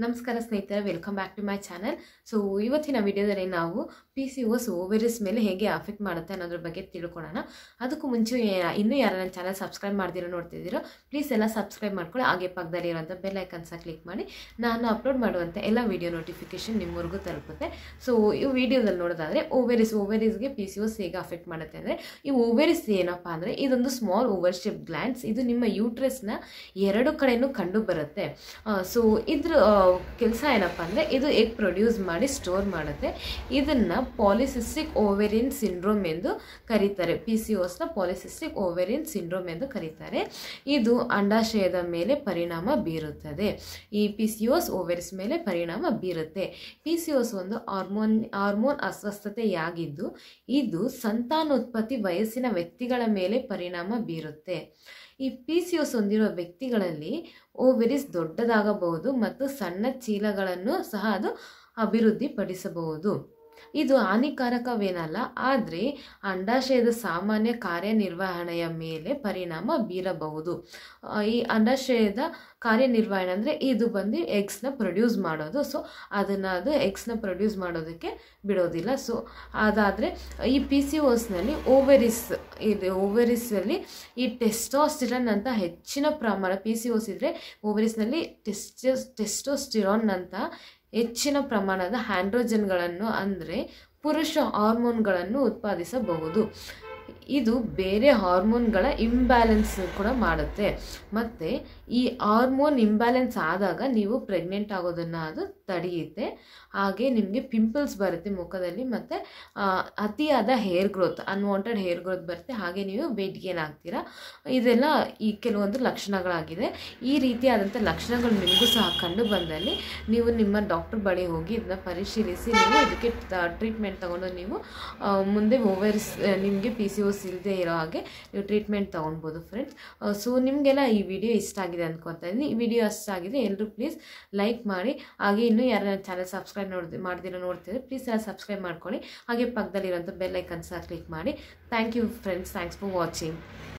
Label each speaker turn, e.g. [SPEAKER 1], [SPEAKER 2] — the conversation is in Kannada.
[SPEAKER 1] ನಮಸ್ಕಾರ ಸ್ನೇಹಿತರೆ welcome back to my channel so ಇವತ್ತಿನ ವಿಡಿಯೋದಲ್ಲಿ ನಾವು ಪಿ ಸಿ ಓಸ್ ಓವೆರಿಸ್ ಮೇಲೆ ಹೇಗೆ ಅಫೆಕ್ಟ್ ಮಾಡುತ್ತೆ ಅನ್ನೋದ್ರ ಬಗ್ಗೆ ತಿಳ್ಕೊಳ್ಳೋಣ ಅದಕ್ಕೂ ಮುಂಚೆ ಯಾ- ಇನ್ನೂ ಯಾರು ನನ್ನ ಚಾನಲ್ ಸಬ್ಸ್ಕ್ರೈಬ್ ಮಾಡ್ದಿರೋ ನೋಡ್ತಿದ್ದೀರೋ ಪ್ಲೀಸ್ ಎಲ್ಲ ಸಬ್ಸ್ಕ್ರೈಬ್ ಮಾಡ್ಕೊಳ್ಳಿ ಹಾಗೆ ಪಕ್ಕದಲ್ಲಿ ಇರೋಂಥ ಬೆಲ್ ಐಕನ್ಸ ಕ್ಲಿಕ್ ಮಾಡಿ ನಾನು ಅಪ್ಲೋಡ್ ಮಾಡುವಂಥ ಎಲ್ಲ ವಿಡಿಯೋ ನೋಟಿಫಿಕೇಶನ್ ನಿಮ್ಮವರೆಗೂ ತಲುಪುತ್ತೆ ಸೊ ಈ ವಿಡಿಯೋದಲ್ಲಿ ನೋಡೋದಾದರೆ ಓವೆರಿಸ್ ಓವೆರಿಸ್ಗೆ ಪಿ ಸಿ ಓಸ್ ಹೇಗೆ ಅಫೆಕ್ಟ್ ಮಾಡುತ್ತೆ ಅಂದರೆ ಈ ಓವೆರಿಸ್ ಏನಪ್ಪ ಅಂದರೆ ಇದೊಂದು ಸ್ಮಾಲ್ ಓವರ್ ಶೇಪ್ ಗ್ಲ್ಯಾಂಡ್ಸ್ ಇದು ನಿಮ್ಮ ಯೂಟ್ರಸ್ನ ಎರಡು ಕಡೆನೂ ಕಂಡು ಬರುತ್ತೆ ಸೊ ಇದ್ರ ಕೆಲಸ ಏನಪ್ಪ ಅಂದರೆ ಇದು ಎಗ್ ಪ್ರೊಡ್ಯೂಸ್ ಮಾಡಿ ಸ್ಟೋರ್ ಮಾಡುತ್ತೆ ಇದನ್ನು ಪಾಲಿಸಿಸ್ಟಿಕ್ ಓವೆರಿಯನ್ ಸಿಂಡ್ರೋಮ್ ಎಂದು ಕರೀತಾರೆ ಪಿ ಸಿ ಓಸ್ನ ಪಾಲಿಸಿಸ್ಟಿಕ್ ಓವೆರಿಯನ್ ಸಿಂಡ್ರೋಮ್ ಎಂದು ಕರೀತಾರೆ ಇದು ಅಂಡಾಶಯದ ಮೇಲೆ ಪರಿಣಾಮ ಬೀರುತ್ತದೆ ಈ ಪಿ ಸಿ ಓಸ್ ಓವೆರಿಸ್ ಮೇಲೆ ಪರಿಣಾಮ ಬೀರುತ್ತೆ ಪಿ ಸಿ ಓಸ್ ಒಂದು ಹಾರ್ಮೋನ್ ಹಾರ್ಮೋನ್ ಅಸ್ವಸ್ಥತೆಯಾಗಿದ್ದು ಇದು ಸಂತಾನೋತ್ಪತ್ತಿ ವಯಸ್ಸಿನ ವ್ಯಕ್ತಿಗಳ ಮೇಲೆ ಪರಿಣಾಮ ಬೀರುತ್ತೆ ಈ ಪಿ ಸಿ ಓಸ್ ಹೊಂದಿರುವ ವ್ಯಕ್ತಿಗಳಲ್ಲಿ ಓವೆರಿಸ್ ದೊಡ್ಡದಾಗಬಹುದು ಮತ್ತು ಸಣ್ಣ ಚೀಲಗಳನ್ನು ಸಹ ಅದು ಅಭಿವೃದ್ಧಿಪಡಿಸಬಹುದು ಇದು ಹಾನಿಕಾರಕವೇನಲ್ಲ ಆದರೆ ಅಂಡಾಶಯದ ಸಾಮಾನ್ಯ ಕಾರ್ಯನಿರ್ವಹಣೆಯ ಮೇಲೆ ಪರಿಣಾಮ ಬೀರಬಹುದು ಆ, ಈ ಅಂಡಾಶಯದ ಕಾರ್ಯನಿರ್ವಹಣೆ ಅಂದರೆ ಇದು ಬಂದು ಎಗ್ಸ್ನ ಪ್ರೊಡ್ಯೂಸ್ ಮಾಡೋದು ಸೊ ಅದನ್ನು ಅದು ಎಗ್ಸ್ನ ಪ್ರೊಡ್ಯೂಸ್ ಮಾಡೋದಕ್ಕೆ ಬಿಡೋದಿಲ್ಲ ಸೊ ಅದಾದರೆ ಈ ಪಿ ಸಿ ಓಸ್ನಲ್ಲಿ ಓವೆರಿಸ್ ಇದೆ ಓವೆರಿಸಲ್ಲಿ ಈ ಟೆಸ್ಟೋಸ್ಟಿರನ್ ಅಂತ ಹೆಚ್ಚಿನ ಪ್ರಮಾಣ ಪಿ ಸಿ ಓಸ್ ಇದ್ದರೆ ಓವೆರಿಸ್ನಲ್ಲಿ ಟೆಸ್ಟೋ ಟೆಸ್ಟೋಸ್ಟಿರಾನ್ ಅಂತ ಹೆಚ್ಚಿನ ಪ್ರಮಾಣದ ಹ್ಯಾಂಡ್ರೋಜನ್ಗಳನ್ನು ಅಂದರೆ ಪುರುಷ ಹಾರ್ಮೋನ್ಗಳನ್ನು ಉತ್ಪಾದಿಸಬಹುದು ಇದು ಬೇರೆ ಹಾರ್ಮೋನ್ಗಳ ಇಂಬ್ಯಾಲೆನ್ಸ್ ಕೂಡ ಮಾಡುತ್ತೆ ಮತ್ತು ಈ ಹಾರ್ಮೋನ್ ಇಂಬ್ಯಾಲೆನ್ಸ್ ಆದಾಗ ನೀವು ಪ್ರೆಗ್ನೆಂಟ್ ಆಗೋದನ್ನು ಅದು ತಡೆಯುತ್ತೆ ಹಾಗೆ ನಿಮಗೆ ಪಿಂಪಲ್ಸ್ ಬರುತ್ತೆ ಮುಖದಲ್ಲಿ ಮತ್ತು ಅತಿಯಾದ hair growth unwanted hair growth ಬರುತ್ತೆ ಹಾಗೆ ನೀವು ವೆಯ್ಟ್ ಗೇನ್ ಆಗ್ತೀರಾ ಇದೆಲ್ಲ ಈ ಕೆಲವೊಂದು ಲಕ್ಷಣಗಳಾಗಿದೆ ಈ ರೀತಿಯಾದಂಥ ಲಕ್ಷಣಗಳು ನಿಮಗೂ ಸಹ ಕಂಡು ಬಂದಲ್ಲಿ ನೀವು ನಿಮ್ಮ ಡಾಕ್ಟರ್ ಬಳಿ ಹೋಗಿ ಇದನ್ನ ಪರಿಶೀಲಿಸಿ ನೀವು ಇದಕ್ಕೆ ಟ್ರೀಟ್ಮೆಂಟ್ ತಗೊಂಡು ನೀವು ಆ, ಮುಂದೆ ಓವರ್ಸ್ ನಿಮಗೆ ಪಿ ಸಿ ಓಸ್ ಇಲ್ಲದೆ ಇರೋ ಹಾಗೆ ನೀವು ಟ್ರೀಟ್ಮೆಂಟ್ ತೊಗೊಳ್ಬೋದು ಫ್ರೆಂಡ್ಸ್ ಸೊ ನಿಮಗೆಲ್ಲ ಈ ವಿಡಿಯೋ ಇಷ್ಟ ಆಗಿದೆ ಅಂದ್ಕೊತಾ ಇದ್ದೀನಿ ಈ ವಿಡಿಯೋ ಇಷ್ಟ ಆಗಿದೆ ಎಲ್ಲರೂ ಪ್ಲೀಸ್ ಲೈಕ್ ಮಾಡಿ ಹಾಗೆ ಇನ್ನೂ ಯಾರು ನನ್ನ ಚಾನಲ್ ಸಬ್ಸ್ಕ್ರೈಬ್ ನೋಡ್ದು ಮಾಡ್ದಿರೋ ನೋಡ್ತಿದ್ರೆ ಪ್ಲೀಸ್ ಎಲ್ಲ ಸಬ್ಸ್ಕ್ರೈಬ್ ಮಾಡ್ಕೊಳ್ಳಿ ಹಾಗೆ ಪಕ್ಕದಲ್ಲಿರೋಂಥ ಬೆಲ್ ಐಕನ್ಸ ಕ್ಲಿಕ್ ಮಾಡಿ thank you friends thanks for watching